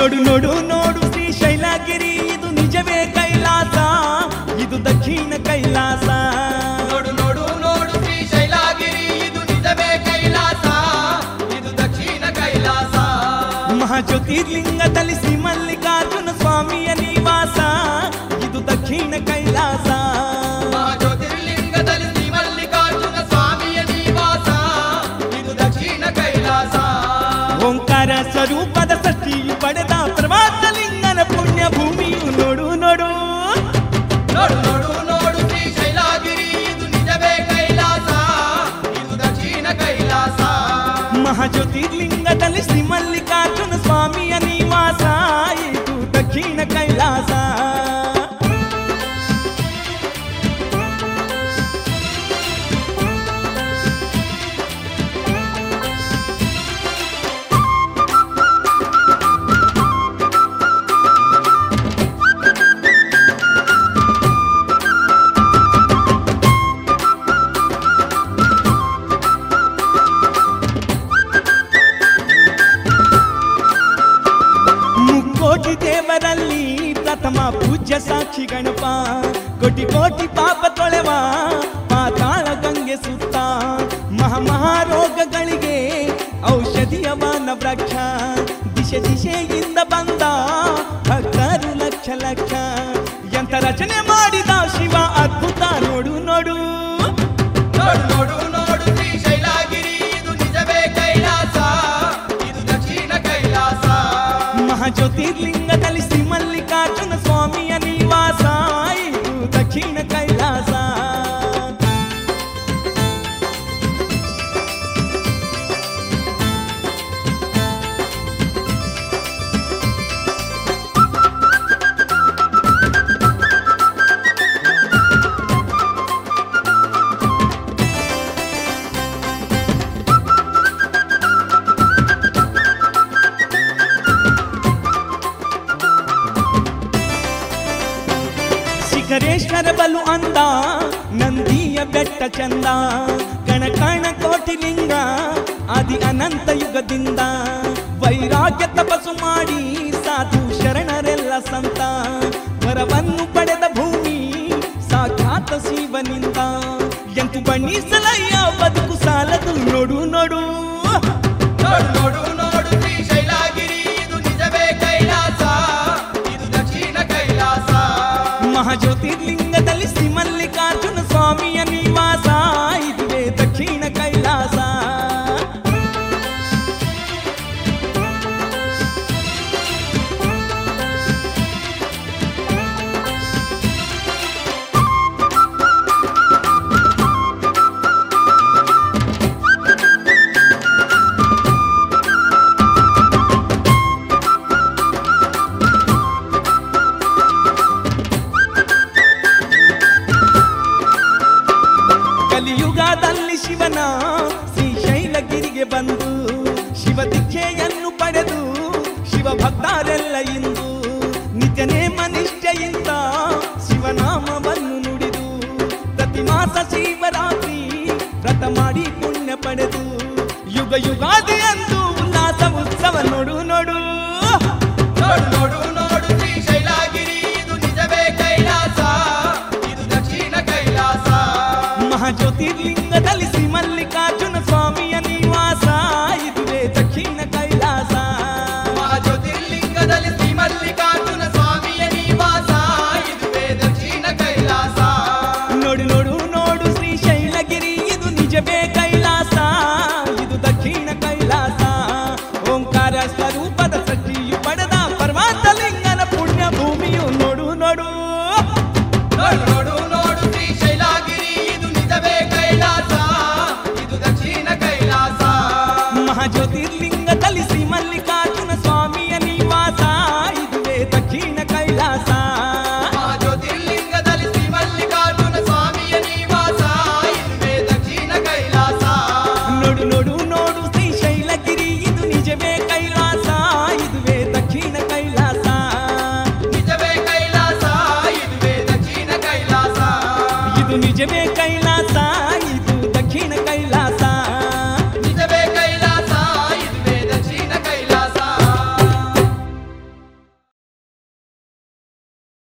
ನೋಡು ನೋಡು ನೋಡು ಶ್ರೀಶೈಲಗಿರಿ ಇದು ನಿಜವೇ ಕೈಲಾಸ ಇದು ದಕ್ಷಿಣ ಕೈಲಾಸ ನೋಡು ನೋಡು ನೋಡು ಶ್ರೀಶೈಲಗಿರಿ ಇದು ನಿಜವೇ ಕೈಲಾಸ ಇದು ದಕ್ಷಿಣ ಕೈಲಾಸ ಮಹಾಜ್ಯೋತಿರ್ಲಿಂಗದಲ್ಲಿ ಶ್ರೀ ಮಲ್ಲಿಕಾರ್ಜುನ ಸ್ವಾಮಿಯ ನಿವಾಸ ಇದು ದಕ್ಷಿಣ ಕೈಲಾಸ ಜ್ಯೋತಿರ್ಲಿಂಗದಲ್ಲಿ ಶ್ರೀ ಮಲ್ಲಿಕಾರ್ಜುನ ಸ್ವಾಮಿಯ ನಿವಾಸ ಇದು ದಕ್ಷಿಣ ಕೈಲಾಸ ಓಂಕಾರ ಸ್ವರೂಪದ ಸೃಷ್ಟಿಯು ಪಡೆದ ಪ್ರವಾಸಲಿಂಗನ ಪುಣ್ಯ ಭೂಮಿಯು ನೋಡು ನೋಡು ನೋಡು ನೋಡು ನೋಡು ಶ್ರೀಶೈಲಗಿರಿ ಇದು ನಿಜವೇ ಕೈಲಾಸ ಇದು ದಕ್ಷಿಣ ಕೈಲಾಸ ಮಹಾಜ್ಯೋತಿರ್ಲಿಂಗದಲ್ಲಿ ಶ್ರೀ ಮಲ್ಲಿಕಾರ್ಜುನ ಸ್ವಾಮಿಯ ನಿವಾಸ ಇದು ದಕ್ಷಿಣ ಕೈಲಾಸ ಮುಕ್ಕೋಟಿ ದೇವರಲ್ಲಿ ಪ್ರಥಮ ಪೂಜ್ಯ ಸಾಕ್ಷಿ ಗಣಪ ಕೋಟಿ ಕೋಟಿ ಪಾಪ ತೊಳೆವ ಪಾತಾಳ ಗಂಗೆ ಸುತ್ತ ಮಹಾ ಮಹಾರೋಗಗಳಿಗೆ ಔಷಧಿಯವಾನ ವೃಕ್ಷ ದಿಶೆ ದಿಶೆಯಿಂದ ಬಂದ ಭಕ್ತರು ಲಕ್ಷ ಲಕ್ಷ ಎಂತ ರಚನೆ ಮಾಡಿದ ಶಿವ ಅದ್ಭುತ ನೋಡು ನೋಡು ನೋಡು ನೋಡು ನೋಡು ಶ್ರೀಶೈಲಗಿರಿ ಇದು ನಿಜವೇ ಕೈಲಾಸ ಇದು ದಕ್ಷಿಣ ಕೈಲಾಸ ಮಹಾಜ್ಯೋತಿರ್ಲಿಂಗದಲ್ಲಿ ಶ್ರೀ ಮಲ್ಲಿಕಾರ್ಜುನ ಸ್ವಾಮಿಯ ನಿವಾಸ ಇದು ದಕ್ಷಿಣ ಕೈಲಾಸ ಶಿಖರೇಶ್ವರ ಬಲು ಅಂದ ನಂದಿಯ ಬೆಟ್ಟ ಚಂದ ಕಣ ಕಣ ಕೋಟಿ ಲಿಂಗ ಆದಿ ಅನಂತ ಯುಗದಿಂದ ವೈರಾಗ್ಯ ತಪಸ್ಸು ಮಾಡಿ ಸಾಧು ಶರಣರೆಲ್ಲ ಸಂತ ವರವನ್ನು ಪಡೆದ ಭೂಮಿ ಸಾಕ್ಷಾತ ಶಿವನಿಂದ ಎಂತು ಬಣ್ಣಿಸಲಯ್ಯ ಬದುಕು ಸಾಲದು ನೋಡು ನೋಡು ನೋಡು ನೋಡು ನೋಡು ಶ್ರೀಶೈಲಗಿರಿ ಇದು ನಿಜವೇ ಕೈಲಾಸ ಇದು ದಕ್ಷಿಣ ಕೈಲಾಸ ಮಹಾಜ್ಯೋತಿರ್ಲಿಂಗದಲ್ಲಿ ಶ್ರೀ ಮಲ್ಲಿಕಾರ್ಜುನ ಸ್ವಾಮಿಯ ನಿವಾಸ ಇದುವೇ ದಕ್ಷಿಣ ಕೈಲಾಸ ಕಲಿಯುಗದಲ್ಲಿ ಶಿವನ ಶ್ರೀಶೈಲಗಿರಿಗೆ ಬಂದು ಶಿವ ದೀಕ್ಷೆಯನ್ನು ಪಡೆದು ಶಿವ ಭಕ್ತರೆಲ್ಲ ಇಂದು ನಿತ್ಯ ನೇಮ ನಿಷ್ಠೆಯಿಂದ ಶಿವನಾಮವನ್ನು ನುಡಿದು ಪ್ರತಿ ಮಾಸ ಶಿವರಾತ್ರಿ ವ್ರತ ಮಾಡಿ ಪುಣ್ಯ ಪಡೆದು ಯುಗ ಯುಗಾದಿ ಎಂದು ಉಲ್ಲಾಸ ಉತ್ಸವ ನೋಡು ನೋಡು ನೋಡು ನೋಡು ನೋಡು ಶ್ರೀಶೈಲಗಿರಿ ಇದು ನಿಜವೇ ಕೈಲಾಸ ಇದು ದಕ್ಷಿಣ ಕೈಲಾಸ ಮಹಾಜ್ಯೋತಿರ್ಲಿಂಗದಲ್ಲಿ ಶ್ರೀ ಮಲ್ಲಿಕಾರ್ಜುನ ಸ್ವಾಮಿಯ ನಿವಾಸ ಇದುವೇ ದಕ್ಷಿಣ ಕೈಲಾಸ ಜ್ಯೋತಿರ್ಲಿಂಗದಲ್ಲಿ ಶ್ರೀ ಮಲ್ಲಿಕಾರ್ಜುನ ಸ್ವಾಮಿಯ ನಿವಾಸ ಇದುವೇ ದಕ್ಷಿಣ ಕೈಲಾಸ ನೋಡು ನೋಡು ನೋಡು ಶ್ರೀಶೈಲಗಿರಿ ಇದು ನಿಜವೇ ಕೈಲಾಸ ಇದು ದಕ್ಷಿಣ ಕೈಲಾಸ ಓಂಕಾರ ಸ್ವರೂಪದ ಸೃಷ್ಟಿಯು ಪಡೆದ ಪರ್ವತಲಿಂಗನ ಪುಣ್ಯ ಭೂಮಿಯು ನೋಡು ನೋಡು ನೋಡು ನೋಡು ನೋಡು ಶ್ರೀಶೈಲಗಿರಿ ಇದು ನಿಜವೇ ಕೈಲಾಸ ಇದು ದಕ್ಷಿಣ ಕೈಲಾಸ ಮಹಾಜ್ಯೋತಿರ್ಲಿಂಗದಲ್ಲಿ ಶ್ರೀ ಮಲ್ಲಿಕಾರ್ಜುನ ಸ್ವಾಮಿಯ ನಿವಾಸ ಇದುವೇ ದಕ್ಷಿಣ ಕೈಲಾಸ ಜ್ಯೋತಿರ್ಲಿಂಗದಲ್ಲಿ ಶ್ರೀ ಮಲ್ಲಿಕಾರ್ಜುನ ಸ್ವಾಮಿಯ ನಿವಾಸ ಇದುವೇ ದಕ್ಷಿಣ ಕೈಲಾಸ ನೋಡು ನೋಡು ನೋಡು ಶ್ರೀಶೈಲಗಿರಿ ಇದು ನಿಜವೇ ಕೈಲಾಸ ಇದುವೇ ದಕ್ಷಿಣ ಕೈಲಾಸ ನಿಜವೇ ಕೈಲಾಸ ಇದುವೇ ದಕ್ಷಿಣ ಕೈಲಾಸ ಇದು ನಿಜವೇ ಕೈಲಾಸ